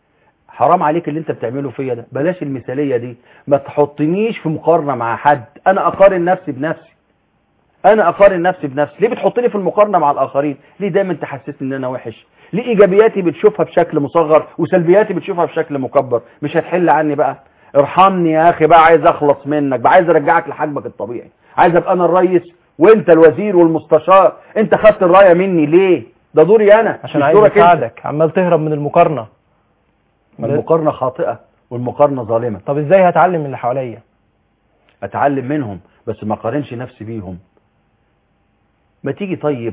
حرام عليك اللي انت بتعمله فيا ده بلاش المثالية دي ما تحطنيش في مقارنة مع حد انا اقارن نفسي بنفسي انا اقارن نفسي بنفسي ليه بتحطني في المقارنة مع الاخرين ليه دايما تحسسني ان انا وحش ليه ايجابياتي بتشوفها بشكل مصغر وسلبياتي بتشوفها بشكل مكبر مش هتحل عني بقى ارحمني يا اخي بقى عايز اخلص منك بقى عايز ارجعك لحجمك الطبيعي عايز ابقى انا الرئيس وانت الوزير والمستشار انت خدت الرايه مني ليه ده دوري انا عشان مش عايز دورك انت اساعدك عمال تهرب من المقارنه المقارنه خاطئه والمقارنه ظالمه طب ازاي هتعلم من اللي حواليا اتعلم منهم بس ما اقارنش نفسي بيهم ما تيجي طيب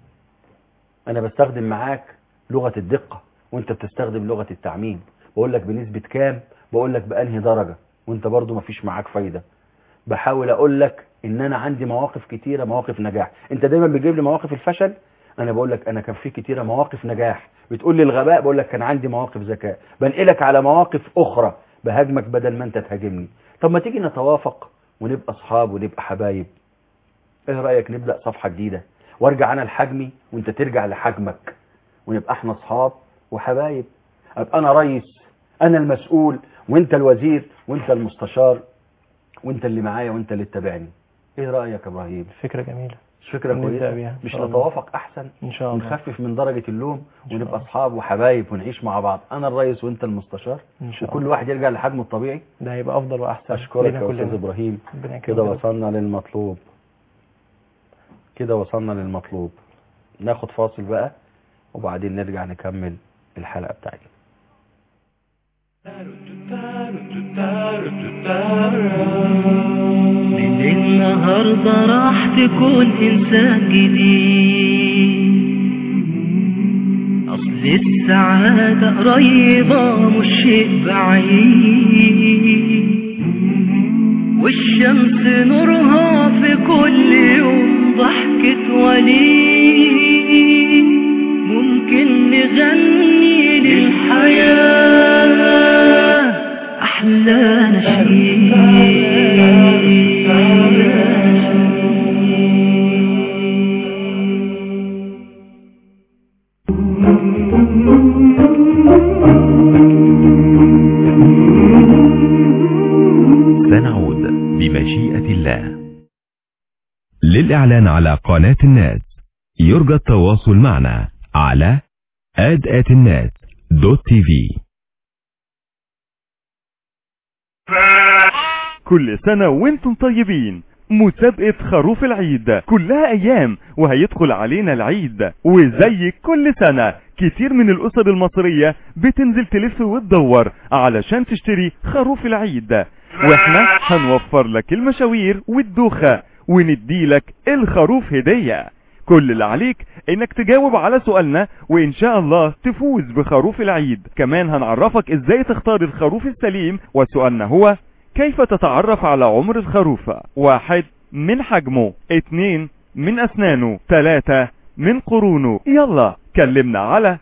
انا بستخدم معاك لغه الدقه وانت بتستخدم لغه التعميم بقول لك بنسبه كام بقول لك بانهي درجه وانت برضو ما فيش معاك فايده بحاول اقول لك ان انا عندي مواقف كتيره مواقف نجاح انت دايما بتجيب لي مواقف الفشل انا بقول لك انا كان في كتيره مواقف نجاح بتقول لي الغباء بقول لك كان عندي مواقف ذكاء بنقلك على مواقف اخرى بهاجمك بدل ما انت تهاجمني طب ما تيجي نتوافق ونبقى اصحاب ونبقى حبايب ايه رايك نبدا صفحه جديده وارجع انا لحجمي وانت ترجع لحجمك ونبقى احنا اصحاب وحبايب ابقى انا رئيس انا المسؤول وانت الوزير وانت المستشار وانت اللي معايا وانت اللي تتابعني ايه رايك يا ابراهيم فكره جميله مش فكره نبدأ كويسه بيها إن مش شاء الله. نتوافق احسن ان شاء الله ونخفف من درجه اللوم إن شاء ونبقى الله. اصحاب وحبايب ونعيش مع بعض انا الرئيس وانت المستشار ان شاء وكل الله واحد يرجع لحجمه الطبيعي ده هيبقى افضل واحسن اشكرك لينا يا استاذ كلنا. ابراهيم ربنا يكرمك كده يا رب. وصلنا للمطلوب كده وصلنا للمطلوب ناخد فاصل بقى وبعدين نرجع نكمل الحلقة بتاعتنا من النهاردة راح تكون إنسان جديد أصل السعادة قريبة مش شيء بعيد والشمس نورها في كل يوم ضحكة وليد ممكن نغني للحياة أحلى نشيد سنعود بمشيئة الله للإعلان على قناة الناس يرجى التواصل معنا على ad دوت تي في كل سنة وانتم طيبين مسابقة خروف العيد كلها ايام وهيدخل علينا العيد وزي كل سنة كتير من الاسر المصرية بتنزل تلف وتدور علشان تشتري خروف العيد واحنا هنوفر لك المشاوير والدوخة ونديلك الخروف هدية كل اللي عليك انك تجاوب على سؤالنا وان شاء الله تفوز بخروف العيد كمان هنعرفك ازاي تختار الخروف السليم وسؤالنا هو كيف تتعرف على عمر الخروف واحد من حجمه اتنين من اسنانه تلاتة من قرونه يلا كلمنا على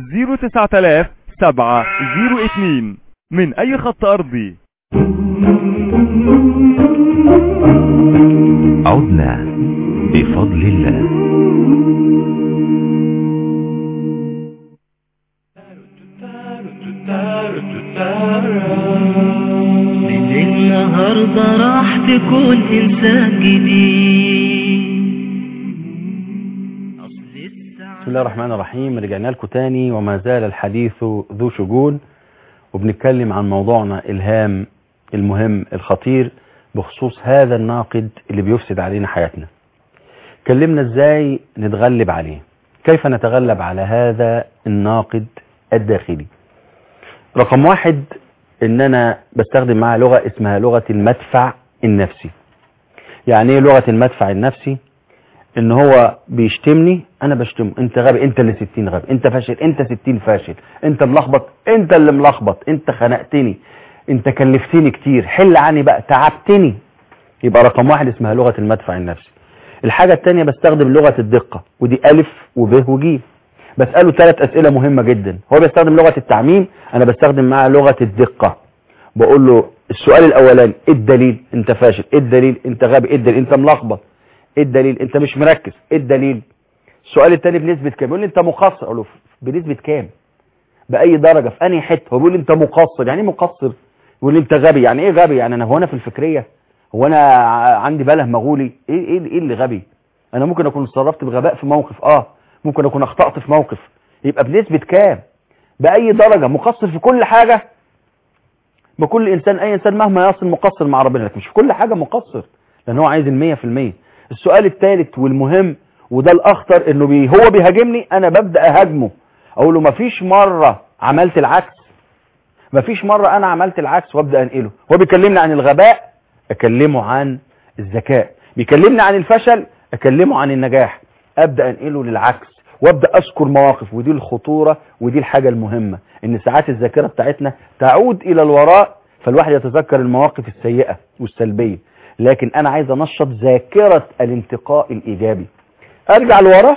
0900702 من اي خط ارضي عدنا بفضل الله من النهاردة راح تكون إنسان جديد أصل السعادة بسم الله الرحمن الرحيم رجعنا لكم تاني وما زال الحديث ذو شجون وبنتكلم عن موضوعنا الهام المهم الخطير بخصوص هذا الناقد اللي بيفسد علينا حياتنا اتكلمنا ازاي نتغلب عليه كيف نتغلب على هذا الناقد الداخلي رقم واحد ان انا بستخدم معاه لغة اسمها لغة المدفع النفسي يعني ايه لغة المدفع النفسي ان هو بيشتمني انا بشتمه انت غبي انت اللي ستين غبي انت فاشل انت ستين فاشل انت ملخبط انت اللي ملخبط انت خنقتني انت كلفتني كتير حل عني بقى تعبتني يبقى رقم واحد اسمها لغة المدفع النفسي الحاجة التانية بستخدم لغة الدقة ودي ألف وب وج بسأله ثلاث أسئلة مهمة جدا هو بيستخدم لغة التعميم أنا بستخدم معاه لغة الدقة بقول له السؤال الأولاني إيه الدليل أنت فاشل إيه الدليل أنت غبي إيه الدليل أنت ملخبط إيه الدليل أنت مش مركز إيه الدليل السؤال الثاني بنسبة كام يقول لي أنت مقصر أقول له بنسبة كام بأي درجة في أنهي حتة هو بيقول لي أنت مقصر يعني إيه مقصر يقول لي أنت غبي يعني إيه غبي يعني أنا هو أنا في الفكرية هو أنا ع- عندي بله مغولي إيه إيه إيه اللي غبي أنا ممكن أكون اتصرفت بغباء في موقف أه ممكن أكون أخطأت في موقف يبقى بنسبة كام بأي درجة مقصر في كل حاجة ما كل إنسان أي إنسان مهما يصل مقصر مع ربنا لكن مش في كل حاجة مقصر لأن هو عايز المية في المية السؤال الثالث والمهم وده الأخطر إنه بي هو بيهاجمني أنا ببدأ أهاجمه أقول له مفيش مرة عملت العكس مفيش مرة أنا عملت العكس وأبدأ أنقله هو بيكلمني عن الغباء أكلمه عن الذكاء بيكلمني عن الفشل أكلمه عن النجاح أبدأ أنقله للعكس وابدا اذكر مواقف ودي الخطوره ودي الحاجه المهمه ان ساعات الذاكره بتاعتنا تعود الى الوراء فالواحد يتذكر المواقف السيئه والسلبيه لكن انا عايز انشط ذاكره الانتقاء الايجابي ارجع لورا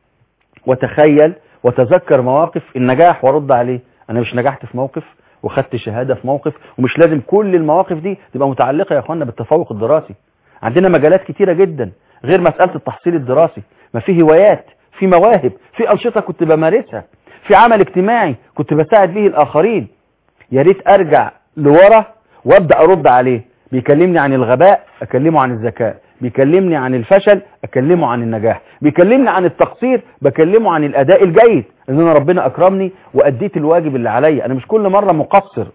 وتخيل وتذكر مواقف النجاح وارد عليه انا مش نجحت في موقف وخدت شهاده في موقف ومش لازم كل المواقف دي تبقى متعلقه يا اخوانا بالتفوق الدراسي عندنا مجالات كتيره جدا غير مساله التحصيل الدراسي ما في هوايات في مواهب في أنشطة كنت بمارسها في عمل اجتماعي كنت بساعد به الآخرين يا ريت أرجع لورا وأبدأ أرد عليه بيكلمني عن الغباء أكلمه عن الذكاء بيكلمني عن الفشل أكلمه عن النجاح بيكلمني عن التقصير بكلمه عن الأداء الجيد إن أنا ربنا أكرمني وأديت الواجب اللي عليا أنا مش كل مرة مقصر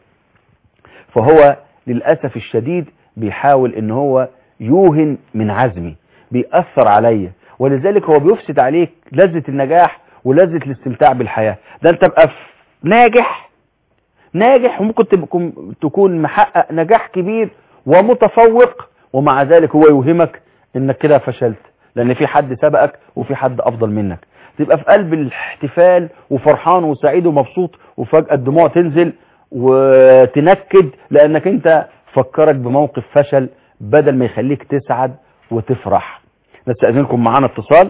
فهو للأسف الشديد بيحاول إن هو يوهن من عزمي بيأثر عليا ولذلك هو بيفسد عليك لذة النجاح ولذة الاستمتاع بالحياة ده انت بقى في ناجح ناجح وممكن تكون تكون محقق نجاح كبير ومتفوق ومع ذلك هو يوهمك انك كده فشلت لان في حد سبقك وفي حد افضل منك تبقى في قلب الاحتفال وفرحان وسعيد ومبسوط وفجأة الدموع تنزل وتنكد لانك انت فكرك بموقف فشل بدل ما يخليك تسعد وتفرح نستأذنكم معانا اتصال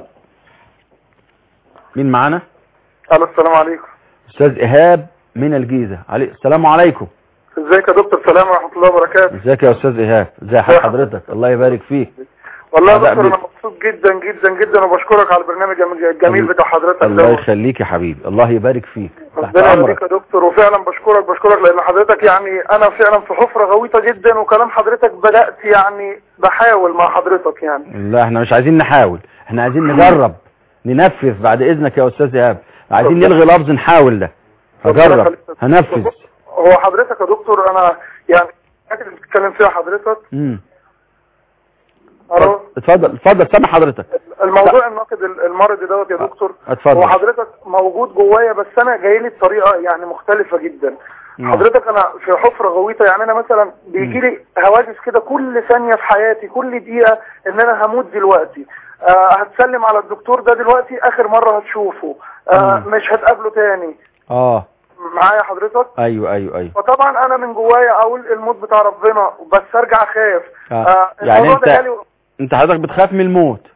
مين معانا الو السلام عليكم استاذ ايهاب من الجيزة علي السلام عليكم ازيك يا دكتور سلام ورحمه الله وبركاته ازيك يا استاذ ايهاب ازي حال حضرتك الله يبارك فيك والله يا أداء دكتور انا بيك. مبسوط جدا جدا جدا وبشكرك على البرنامج الجميل بتاع حضرتك الله ده يخليك يا حبيبي الله يبارك فيك تحت ربنا امرك يبارك يا دكتور وفعلا بشكرك بشكرك لان حضرتك يعني انا فعلا في حفره غويطه جدا وكلام حضرتك بدات يعني بحاول مع حضرتك يعني لا احنا مش عايزين نحاول احنا عايزين نجرب ننفذ بعد اذنك يا استاذ ايهاب عايزين نلغي لفظ نحاول ده ربنا هجرب يخليك. هنفذ هو حضرتك يا دكتور انا يعني الحاجات اللي بتتكلم فيها حضرتك امم ألو؟ اتفضل اتفضل سامع حضرتك الموضوع الناقد المرضي دوت يا دكتور اتفضل. هو حضرتك موجود جوايا بس انا جاي لي بطريقه يعني مختلفه جدا نعم. حضرتك انا في حفره غويطه يعني انا مثلا بيجي لي هواجس كده كل ثانيه في حياتي كل دقيقه ان انا هموت دلوقتي آه هتسلم على الدكتور ده دلوقتي اخر مره هتشوفه آه مم. مش هتقابله تاني اه معايا حضرتك ايوه ايوه ايوه فطبعا انا من جوايا اقول الموت بتاع ربنا بس ارجع اخاف آه. يعني الموضوع ده انت جالي انت حضرتك بتخاف من الموت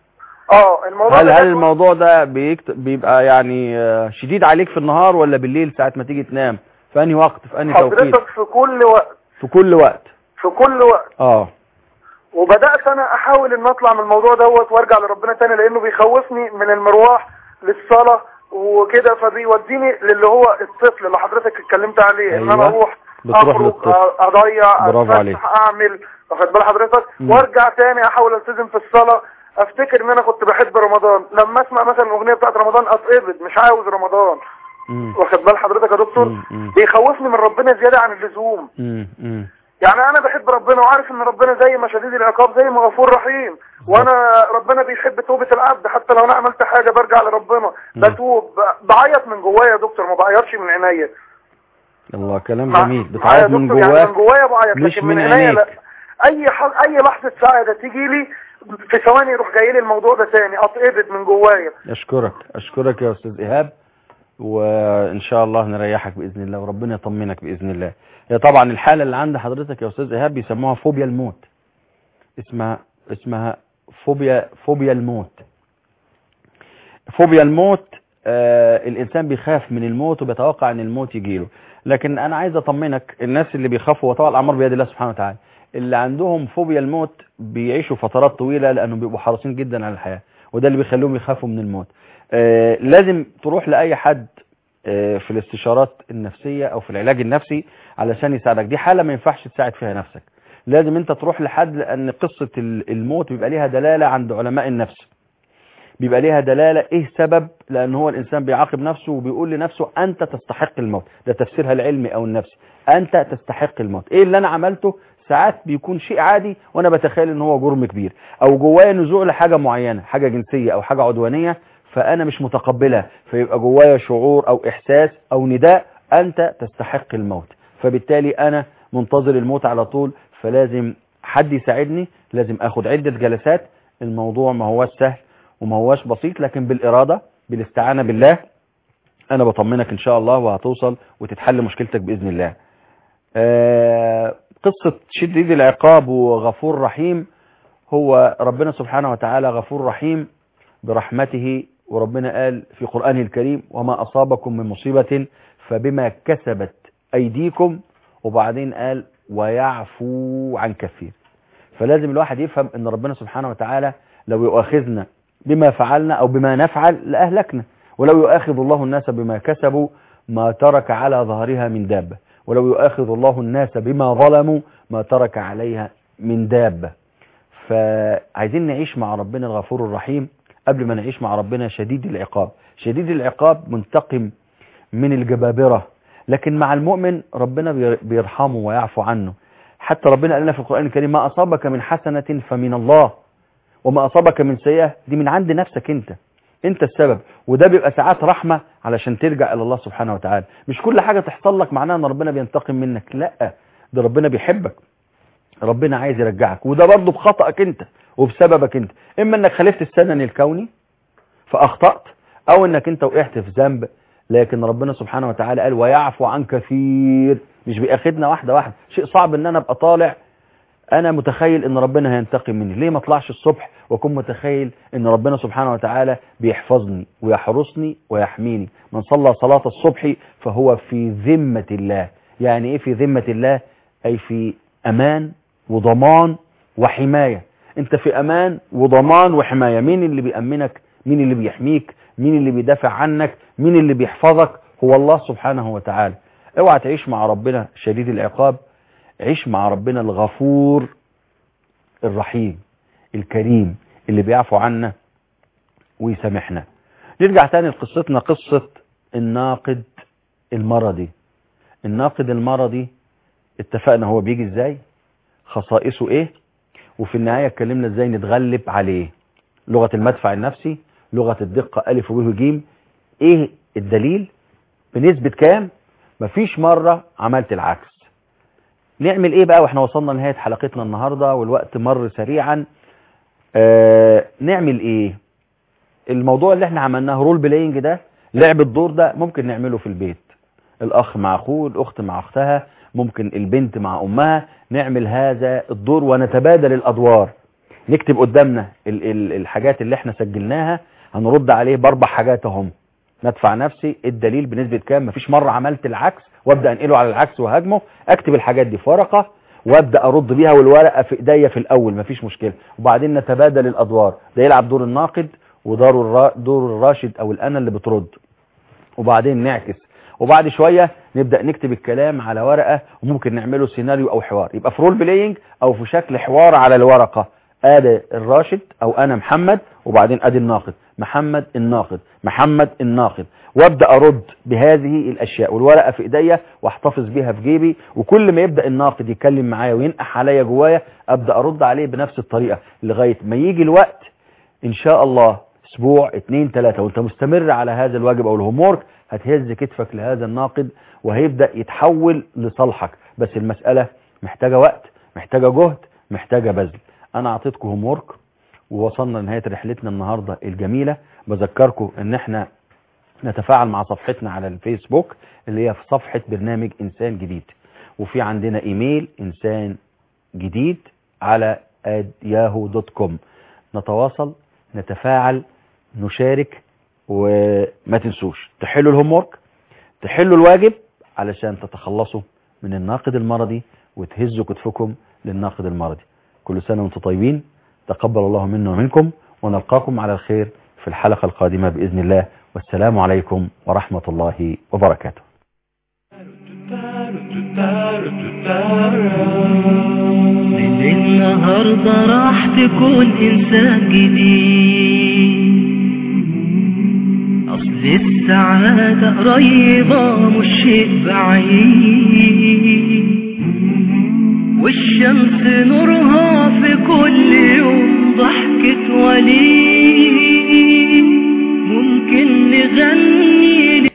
اه الموضوع هل ده هل جات- الموضوع ده بيكت... بيبقى اه الموضوع هل ده هل جات- الموضوع ده بيكت... بيبقى يعني آه، شديد عليك في النهار ولا بالليل ساعة ما تيجي تنام في انهي وقت في انهي توقيت حضرتك في كل وقت في كل وقت في كل وقت اه وبدات انا احاول ان اطلع من الموضوع دوت وارجع لربنا تاني لانه بيخوفني من المروح للصلاه وكده فبيوديني للي هو الطفل اللي حضرتك اتكلمت عليه ان انا أيوة. اروح بتروح اخرج للطفل. أ- اضيع برافو اتفسح عليك. اعمل واخد بال حضرتك مم. وارجع تاني احاول التزم في الصلاه افتكر ان انا كنت بحب رمضان لما اسمع مثلا الاغنيه بتاعت رمضان اتقبض مش عاوز رمضان مم. واخد بال حضرتك يا دكتور مم. مم. بيخوفني من ربنا زياده عن اللزوم مم. مم. يعني انا بحب ربنا وعارف ان ربنا زي ما شديد العقاب زي ما غفور رحيم وانا ربنا بيحب توبة العبد حتى لو انا عملت حاجة برجع لربنا بتوب ب- بعيط من جوايا يا دكتور ما بعيطش من عينيا الله كلام مع- جميل معايا يا بتعيط من دكتور، يعني من جواك جوايا بعيط مش لكن من من عينيا لا عينيك. اي ح... اي لحظة سعادة تيجي لي في ثواني يروح جاي لي الموضوع ده تاني اتقبض من جوايا اشكرك اشكرك يا استاذ ايهاب وان شاء الله نريحك باذن الله وربنا يطمنك باذن الله هي طبعا الحاله اللي عند حضرتك يا استاذ ايهاب بيسموها فوبيا الموت اسمها اسمها فوبيا فوبيا الموت فوبيا الموت آه الانسان بيخاف من الموت وبيتوقع ان الموت يجيله لكن انا عايز اطمنك الناس اللي بيخافوا وطبعا الامر بيد الله سبحانه وتعالى اللي عندهم فوبيا الموت بيعيشوا فترات طويله لانهم بيبقوا حريصين جدا على الحياه وده اللي بيخليهم يخافوا من الموت آه لازم تروح لاي حد آه في الاستشارات النفسيه او في العلاج النفسي علشان يساعدك دي حاله ما ينفعش تساعد فيها نفسك لازم انت تروح لحد لان قصه ال- الموت بيبقى ليها دلاله عند علماء النفس بيبقى ليها دلالة ايه سبب لان هو الانسان بيعاقب نفسه وبيقول لنفسه انت تستحق الموت ده تفسيرها العلمي او النفسي انت تستحق الموت ايه اللي انا عملته ساعات بيكون شيء عادي وانا بتخيل ان هو جرم كبير او جوايا نزوع لحاجة معينة حاجة جنسية او حاجة عدوانية فانا مش متقبلها فيبقى جوايا شعور او احساس او نداء انت تستحق الموت فبالتالي انا منتظر الموت على طول فلازم حد يساعدني لازم اخد عدة جلسات الموضوع ما هوش سهل وما هواش بسيط لكن بالإرادة بالاستعانة بالله أنا بطمنك إن شاء الله وهتوصل وتتحل مشكلتك بإذن الله آه، قصة شديد العقاب وغفور رحيم هو ربنا سبحانه وتعالى غفور رحيم برحمته وربنا قال في قرآنه الكريم وما أصابكم من مصيبة فبما كسبت أيديكم وبعدين قال ويعفو عن كثير فلازم الواحد يفهم ان ربنا سبحانه وتعالى لو يؤاخذنا بما فعلنا او بما نفعل لاهلكنا ولو يؤاخذ الله الناس بما كسبوا ما ترك على ظهرها من دابة ولو يؤاخذ الله الناس بما ظلموا ما ترك عليها من دابة فعايزين نعيش مع ربنا الغفور الرحيم قبل ما نعيش مع ربنا شديد العقاب شديد العقاب منتقم من الجبابرة لكن مع المؤمن ربنا بير- بيرحمه ويعفو عنه حتى ربنا قال لنا في القرآن الكريم ما أصابك من حسنة فمن الله وما أصابك من سيئة دي من عند نفسك انت انت السبب وده بيبقى ساعات رحمة علشان ترجع الى الله سبحانه وتعالى مش كل حاجة تحصل لك معناها ان ربنا بينتقم منك لا ده ربنا بيحبك ربنا عايز يرجعك وده برضه بخطأك انت وبسببك انت اما انك خالفت السنن الكوني فاخطأت او انك انت وقعت في ذنب لكن ربنا سبحانه وتعالى قال ويعفو عن كثير مش بياخدنا واحدة واحدة شيء صعب ان انا ابقى طالع انا متخيل ان ربنا هينتقم مني ليه ما اطلعش الصبح واكون متخيل ان ربنا سبحانه وتعالى بيحفظني ويحرسني ويحميني من صلى صلاة الصبح فهو في ذمة الله يعني ايه في ذمة الله اي في امان وضمان وحماية انت في امان وضمان وحماية مين اللي بيأمنك مين اللي بيحميك مين اللي بيدافع عنك مين اللي بيحفظك هو الله سبحانه وتعالى اوعى تعيش مع ربنا شديد العقاب عيش مع ربنا الغفور الرحيم الكريم اللي بيعفو عنا ويسامحنا نرجع تاني لقصتنا قصة الناقد المرضي الناقد المرضي اتفقنا هو بيجي ازاي خصائصه ايه وفي النهاية اتكلمنا ازاي نتغلب عليه لغة المدفع النفسي لغة الدقة ألف وب وجيم ايه الدليل بنسبة كام مفيش مرة عملت العكس نعمل ايه بقى واحنا وصلنا لنهاية حلقتنا النهاردة والوقت مر سريعا آه نعمل ايه الموضوع اللي احنا عملناه رول بلاينج ده لعب الدور ده ممكن نعمله في البيت الاخ مع اخوه الاخت مع اختها ممكن البنت مع امها نعمل هذا الدور ونتبادل الادوار نكتب قدامنا ال ال الحاجات اللي احنا سجلناها هنرد عليه باربع حاجات اهم ندفع نفسي الدليل بنسبة كام مفيش مرة عملت العكس وابدأ انقله على العكس وهاجمه اكتب الحاجات دي في ورقة وابدأ ارد بيها والورقة في ايديا في الاول مفيش مشكلة وبعدين نتبادل الادوار ده يلعب دور الناقد ودور الرا دور الراشد او الانا اللي بترد وبعدين نعكس وبعد شوية نبدأ نكتب الكلام على ورقة وممكن نعمله سيناريو او حوار يبقى في رول بلاينج او في شكل حوار على الورقة ادي الراشد او انا محمد وبعدين ادي الناقد محمد الناقد محمد الناقد وابدا ارد بهذه الاشياء والورقه في ايديا واحتفظ بيها في جيبي وكل ما يبدا الناقد يتكلم معايا وينقح عليا جوايا ابدا ارد عليه بنفس الطريقه لغايه ما يجي الوقت ان شاء الله اسبوع اتنين تلاتة وانت مستمر على هذا الواجب او الهومورك هتهز كتفك لهذا الناقد وهيبدا يتحول لصالحك بس المساله محتاجه وقت محتاجه جهد محتاجه بذل انا اعطيتكم هومورك ووصلنا لنهايه رحلتنا النهارده الجميله بذكركم ان احنا نتفاعل مع صفحتنا على الفيسبوك اللي هي في صفحه برنامج انسان جديد وفي عندنا ايميل انسان جديد على ياهو دوت كوم نتواصل نتفاعل نشارك وما تنسوش تحلوا الهومورك تحلوا الواجب علشان تتخلصوا من الناقد المرضي وتهزوا كتفكم للناقد المرضي كل سنة وانتم طيبين تقبل الله منا ومنكم ونلقاكم على الخير في الحلقة القادمة بإذن الله والسلام عليكم ورحمة الله وبركاته من النهاردة راح تكون إنسان جديد أصل السعادة قريبة مش شيء بعيد والشمس نورها في كل يوم ضحكة وليد